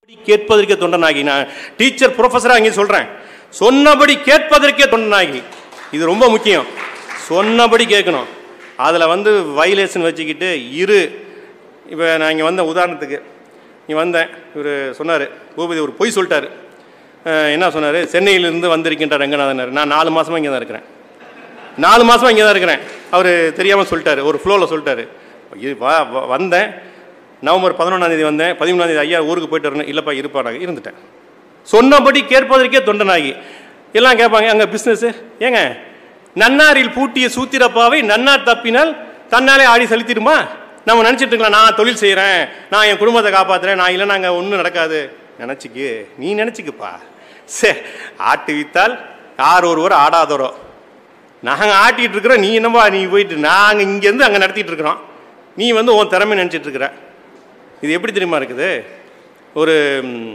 கேட்பதற்கே தொண்டனாகி நான் டீச்சர் ப்ரொஃபஸராக அங்கே சொல்கிறேன் சொன்னபடி கேட்பதற்கே தொண்டனாகி இது ரொம்ப முக்கியம் சொன்னபடி கேட்கணும் அதில் வந்து வயலேஷன் வச்சுக்கிட்டு இரு இப்போ நான் இங்கே வந்த உதாரணத்துக்கு இங்கே வந்தேன் இவர் சொன்னார் பூபதி ஒரு பொய் சொல்லிட்டாரு அஹ் என்ன சொன்னார் சென்னையிலேருந்து வந்திருக்கின்ற ரங்கநாதனர் நான் நாலு மாதமாக இங்கே தான் இருக்கிறேன் நாலு மாதமாக இங்கே தான் இருக்கிறேன் அவர் தெரியாமல் சொல்லிட்டாரு ஒரு ஃப்ளோவில் சொல்லிட்டாரு இது வா வ- வந்தேன் நவம்பர் பதினொன்றாந்தேதி வந்தேன் பதிமூணாந்தேதி ஐயா ஊருக்கு போயிட்டு வரணும் இல்லைப்பா இருப்பா நாங்கள் இருந்துட்டேன் சொன்னபடி கேட்பதற்கே தொண்டனாகி எல்லாம் கேட்பாங்க அங்கே பிஸ்னஸ்ஸு ஏங்க நன்னாரில் பூட்டிய சூத்திரப்பாவை நன்னார் தப்பினால் தன்னாலே ஆடி செலுத்திடுமா நம்ம நினச்சிட்டு இருக்கலாம் நான் தொழில் செய்கிறேன் நான் என் குடும்பத்தை காப்பாற்றுறேன் நான் இல்லைன்னா அங்கே ஒன்றும் நடக்காது நினச்சிக்கு நீ நினச்சிக்குப்பா சே ஆட்டு வித்தால் யார் ஒருவர் ஆடாதோரோ நாங்கள் ஆட்டிகிட்டு இருக்கிறோம் நீ என்னப்பா நீ போயிட்டு நாங்கள் இங்கேருந்து அங்கே நடத்திட்டு இருக்கிறோம் நீ வந்து உன் திறமை நினச்சிட்டு இருக்கிற இது எப்படி தெரியுமா இருக்குது ஒரு ம்,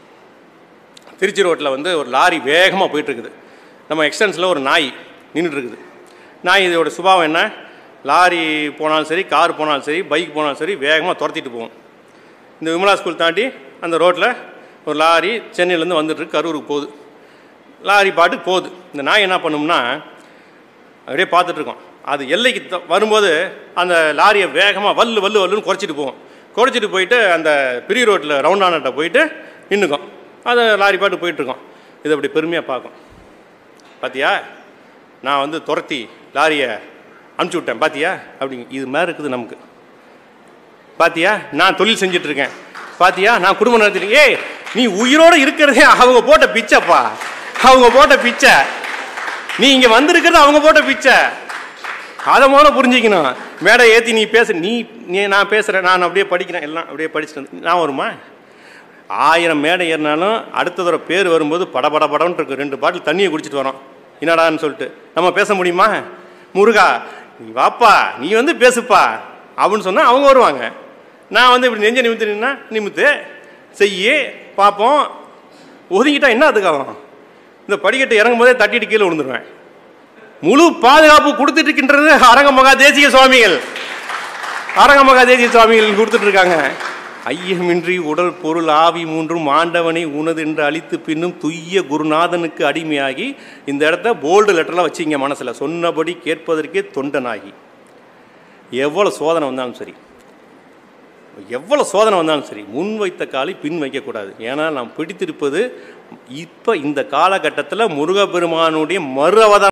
திருச்சி ரோட்டில் வந்து ஒரு லாரி வேகமாக போயிட்டுருக்குது நம்ம எக்ஸ்டென்ஸில் ஒரு நாய் நின்றுட்டு இருக்குது நாய் இதோட சுபாவம் என்ன லாரி போனாலும் சரி கார் போனாலும் சரி பைக் போனாலும் சரி வேகமாக துரத்திட்டு போகும் இந்த விமலா ஸ்கூல் தாண்டி அந்த ரோட்டில் ஒரு லாரி சென்னையிலேருந்து வந்துட்டுருக்கு கரூருக்கு போகுது லாரி பாட்டுக்கு போகுது இந்த நாய் என்ன பண்ணும்னா அப்படியே பார்த்துட்டு இருக்கோம் அது எல்லைக்கு த- வரும்போது அந்த லாரியை வேகமாக வல்லு வல்லு வல்லுன்னு குறைச்சிட்டு போகும் குறைச்சிட்டு போயிட்டு அந்த பெரிய ரோட்டில் ரவுண்டானட்ட போயிட்டு நின்றுக்கும் அது லாரி பாட்டு போயிட்டுருக்கோம் இது அப்படி பெருமையாக பார்க்கும் பாத்தியா நான் வந்து துரத்தி லாரியை அனுப்பிச்சி விட்டேன் பாத்தியா அப்படி இது மாதிரி இருக்குது நமக்கு பாத்தியா நான் தொழில் செஞ்சுட்டு இருக்கேன் பாத்தியா நான் குடும்பம் நடத்திட்டு ஏய் நீ உயிரோடு இருக்கிறதே அவங்க போட்ட பிச்சைப்பா அவங்க போட்ட பிச்சை நீ இங்கே வந்திருக்கிறது அவங்க போட்ட பிச்சை அதை முதல்ல புரிஞ்சிக்கணும் மேடை ஏற்றி நீ பேச நீ நீ நான் பேசுகிறேன் நான் அப்படியே படிக்கிறேன் எல்லாம் அப்படியே படிச்சுட்டு வந்து- நான் வருமா ஆயிரம் மேடை ஏறினாலும் அடுத்த தடவை பேர் வரும்போது பட பட படம்னு இருக்கு ரெண்டு பாட்டில் தண்ணியை குடிச்சிட்டு வரோம் என்னடான்னு சொல்லிட்டு நம்ம பேச முடியுமா முருகா நீ வாப்பா நீ வந்து பேசுப்பா அப்படின்னு சொன்னால் அவங்க வருவாங்க நான் வந்து இப்படி நெஞ்ச நிமித்தினா நிமித்து செய்யி பார்ப்போம் ஒதுங்கிட்டா என்ன அதுக்காகும் இந்த படிக்கட்டு இறங்கும் போதே தட்டிட்டு கீழே விழுந்துருவேன் முழு பாதுகாப்பு கொடுத்துட்டு இருக்கின்றது அரங்கமகா தேசிய சுவாமிகள் அரங்கமகா தேசிய சுவாமிகள் கொடுத்துட்டு இருக்காங்க ஐயமின்றி உடல் பொருள் ஆவி மூன்றும் ஆண்டவனை உனது என்று அழித்து பின்னும் துய்ய குருநாதனுக்கு அடிமையாகி இந்த இடத்த போல்டு லெட்டரில் வச்சிங்க மனசில் சொன்னபடி கேட்பதற்கே தொண்டனாகி எவ்வளோ சோதனை வந்தாலும் சரி எவ்வளோ சோதனை வந்தாலும் சரி முன் வைத்த காலை பின் வைக்கக்கூடாது ஏன்னா நாம் பிடித்திருப்பது இப்போ இந்த காலகட்டத்தில் முருகப்பெருமானுடைய மறு அவதாரம்